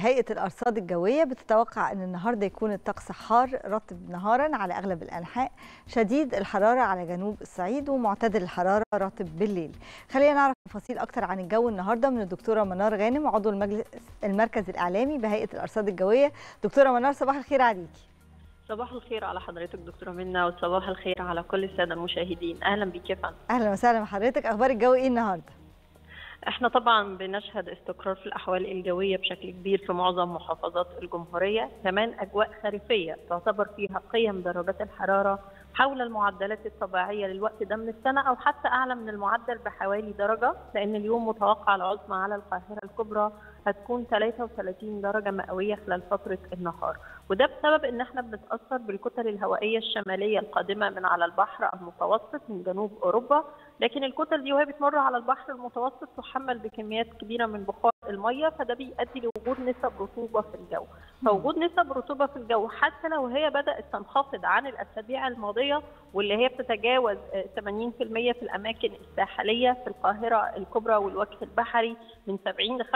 هيئة الأرصاد الجوية بتتوقع أن النهاردة يكون الطقس حار رطب نهارا على أغلب الأنحاء شديد الحرارة على جنوب الصعيد ومعتدل الحرارة رطب بالليل خلينا نعرف تفاصيل أكتر عن الجو النهاردة من الدكتورة منار غانم عضو المجلس المركز الإعلامي بهيئة الأرصاد الجوية دكتورة منار صباح الخير عليكي صباح الخير على حضرتك دكتورة منى وصباح الخير على كل السادة المشاهدين أهلا بك يا فندم أهلا وسهلا بحضرتك أخبار الجو إيه النهاردة؟ احنا طبعا بنشهد استقرار في الاحوال الجويه بشكل كبير في معظم محافظات الجمهوريه كمان اجواء خريفيه تعتبر فيها قيم درجات الحراره حول المعدلات الطبيعيه للوقت ده من السنه او حتى اعلى من المعدل بحوالي درجه لان اليوم متوقع العظمى على القاهره الكبرى هتكون 33 درجه مئويه خلال فتره النهار وده بسبب ان احنا بنتاثر بالكتل الهوائيه الشماليه القادمه من على البحر المتوسط من جنوب اوروبا لكن الكتل دي وهي بتمر على البحر المتوسط تحمل بكميات كبيره من بخار الميه فده بيؤدي لوجود نسب رطوبه في الجو فوجود نسب رطوبه في الجو حتى لو هي بدات تنخفض عن الاسابيع الماضيه واللي هي بتتجاوز 80% في الاماكن الساحليه في القاهره الكبرى والوجه البحري من 70 ل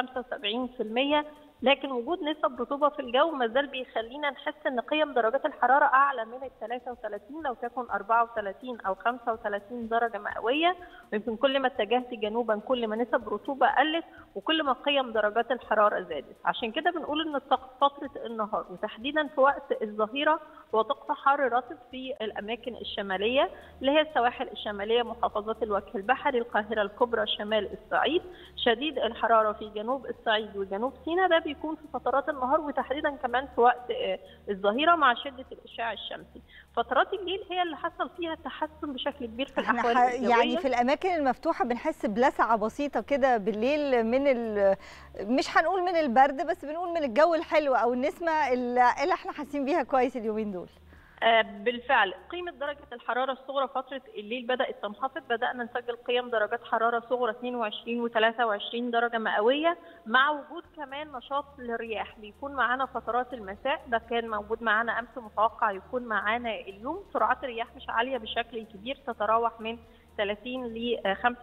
75% لكن وجود نسب رطوبه في الجو ما زال بيخلينا نحس ان قيم درجات الحراره اعلى من ال 33 لو تكن 34 او 35 درجه مئويه ويمكن كل ما اتجهت جنوبا كل ما نسب رطوبه قلت وكل ما قيم درجات الحراره زادت عشان كده بنقول ان الطقس فتره النهار وتحديدا في وقت الظهيره هو طقس حار رطب في الاماكن الشماليه اللي هي السواحل الشماليه محافظات الوجه البحري القاهره الكبرى شمال الصعيد شديد الحراره في جنوب الصعيد وجنوب سيناء ده بيكون في فترات النهار وتحديدا كمان في وقت الظهيره مع شده الاشعاع الشمسي فترات الليل هي اللي حصل فيها تحسن بشكل كبير في الاحوال الجويه يعني في الاماكن المفتوحه بنحس بلسعه بسيطه كده بالليل من مش هنقول من البرد بس بنقول من الجو الحلو او النسمه اللي احنا حاسين بيها كويس اليومين دول بالفعل قيمة درجة الحرارة الصغرى فترة الليل بدأت تنخفض بدأنا نسجل قيم درجات حرارة صغرى 22 و 23 درجة مئوية مع وجود كمان نشاط للرياح بيكون معانا فترات المساء ده كان موجود معانا أمس متوقع يكون معانا اليوم سرعات الرياح مش عالية بشكل كبير تتراوح من 30 ل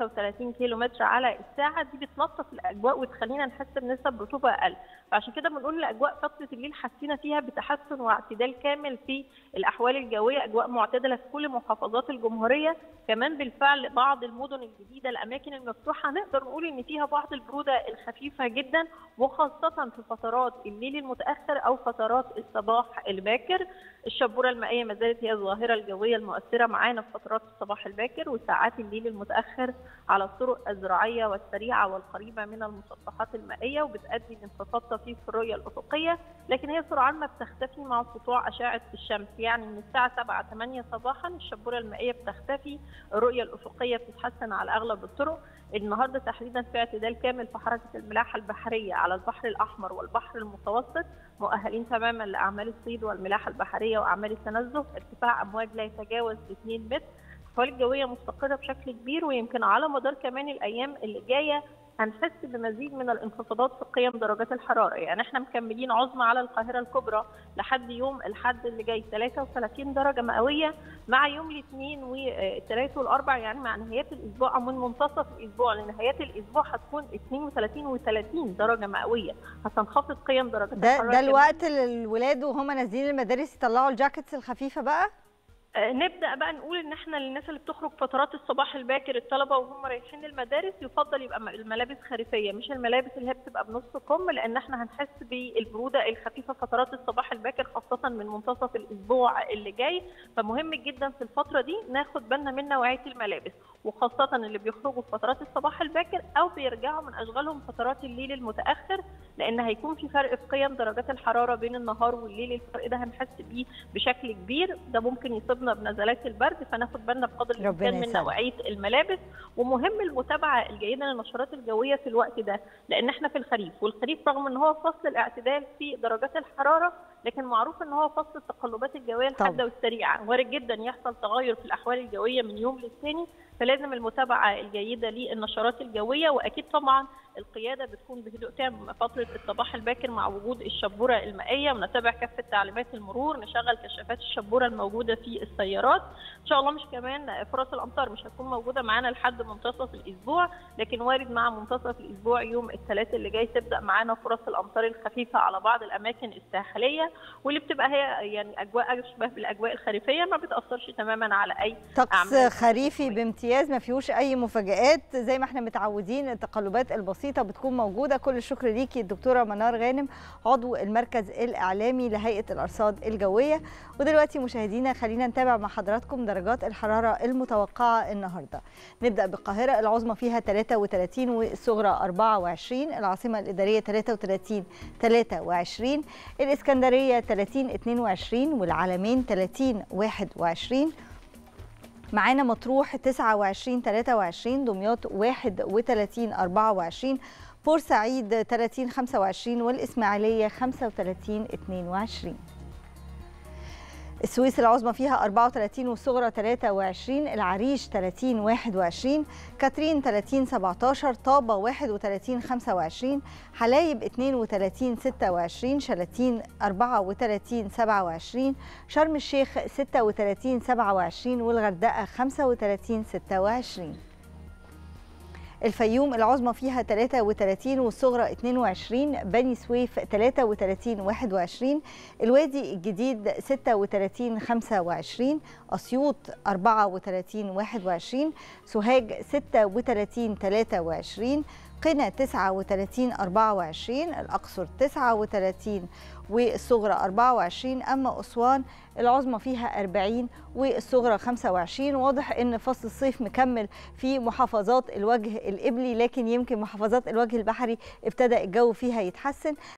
35 كيلو متر على الساعه دي بتلطف الاجواء وتخلينا نحس بنسب رطوبه اقل فعشان كده بنقول الاجواء فتره الليل حسينا فيها بتحسن واعتدال كامل في الاحوال الجويه اجواء معتدله في كل محافظات الجمهوريه كمان بالفعل بعض المدن الجديده الاماكن المفتوحه نقدر نقول ان فيها بعض البروده الخفيفه جدا وخاصه في فترات الليل المتاخر او فترات الصباح الباكر الشبوره المائيه ما زالت هي الظاهره الجويه المؤثره معانا في فترات الصباح الباكر وساعات الليل المتاخر على الطرق الزراعيه والسريعه والقريبه من المسطحات المائيه وبتؤدي لانخفاض طفيف في الرؤيه الافقيه لكن هي سرعان ما بتختفي مع سطوع اشعه الشمس يعني من الساعه 7 8 صباحا الشبوره المائيه بتختفي الرؤيه الافقيه بتتحسن على اغلب الطرق النهارده تحديدا في اعتدال كامل في حركه الملاحه البحريه على البحر الاحمر والبحر المتوسط مؤهلين تماما لاعمال الصيد والملاحه البحريه واعمال التنزه ارتفاع امواج لا يتجاوز 2 متر الاحوال الجويه مستقره بشكل كبير ويمكن على مدار كمان الايام اللي جايه هنحس بمزيد من الانخفاضات في قيم درجات الحراره يعني احنا مكملين عظمى على القاهره الكبرى لحد يوم الاحد اللي جاي 33 درجه مئويه مع يوم الاثنين والثلاث والاربع يعني مع نهايات الاسبوع او من منتصف الاسبوع لنهايات الاسبوع هتكون 32 و30 درجه مئويه هتنخفض قيم درجات ده الحراره ده الوقت اللي الولاد وهم نازلين المدارس يطلعوا الجاكيتس الخفيفه بقى نبدا بقى نقول ان احنا للناس اللي بتخرج فترات الصباح الباكر الطلبه وهم رايحين المدارس يفضل يبقى الملابس خريفيه مش الملابس اللي هي بتبقى بنص كم لان احنا هنحس بالبروده الخفيفه فترات الصباح الباكر خاصه من منتصف الاسبوع اللي جاي فمهم جدا في الفتره دي ناخد بالنا من نوعيه الملابس وخاصه اللي بيخرجوا في فترات الصباح الباكر او بيرجعوا من اشغالهم فترات الليل المتاخر لان هيكون في فرق في قيم درجات الحراره بين النهار والليل الفرق ده هنحس بيه بشكل كبير ده ممكن يصيبنا بنزلات البرد فناخد بالنا بقدر الامكان من نوعيه الملابس ومهم المتابعه الجيده للنشرات الجويه في الوقت ده لان احنا في الخريف والخريف رغم ان هو فصل الاعتدال في درجات الحراره لكن معروف ان هو فصل التقلبات الجويه الحاده والسريعه وارد جدا يحصل تغير في الاحوال الجويه من يوم للتاني فلازم المتابعه الجيده للنشرات الجويه واكيد طبعا القياده بتكون بهدوء تام فتره الصباح الباكر مع وجود الشبوره المائيه ونتابع كافه تعليمات المرور نشغل كشافات الشبوره الموجوده في السيارات ان شاء الله مش كمان فرص الامطار مش هتكون موجوده معانا لحد منتصف الاسبوع لكن وارد مع منتصف الاسبوع يوم الثلاث اللي جاي تبدا معانا فرص الامطار الخفيفه على بعض الاماكن الساحليه واللي بتبقى هي يعني اجواء اشبه بالاجواء الخريفيه ما بتاثرش تماما على اي طقس خريفي بامتياز ما فيهوش اي مفاجات زي ما احنا متعودين التقلبات البسيطه بتكون موجوده كل الشكر ليكي الدكتوره منار غانم عضو المركز الاعلامي لهيئه الارصاد الجويه ودلوقتي مشاهدينا خلينا نتابع مع حضراتكم درجات الحراره المتوقعه النهارده نبدا بالقاهره العظمى فيها 33 والصغرى 24 العاصمه الاداريه 33 23 الاسكندريه 30 22 والعلمين 30 21 معانا مطروح 29 23 دمياط 31 24 بورسعيد 30 25 والإسماعيلية 35 22 السويس العظمى فيها 34 والصغرى 23 العريش 30 21 كاترين 30 17 طابة 31 25 حلايب 32 26 شلاتين 34 27 شرم الشيخ 36 27 والغردقة 35 26 الفيوم العظمى فيها 33 والصغرى 22 بني سويف 33 21 الوادي الجديد 36 25 أسيوط 34 21 سوهاج 36 23 قنا 39 24 الأقصر 39 والصغرى 24 أما أسوان العظمى فيها 40 والصغرى 25 واضح ان فصل الصيف مكمل في محافظات الوجه الإبلي لكن يمكن محافظات الوجه البحري ابتدى الجو فيها يتحسن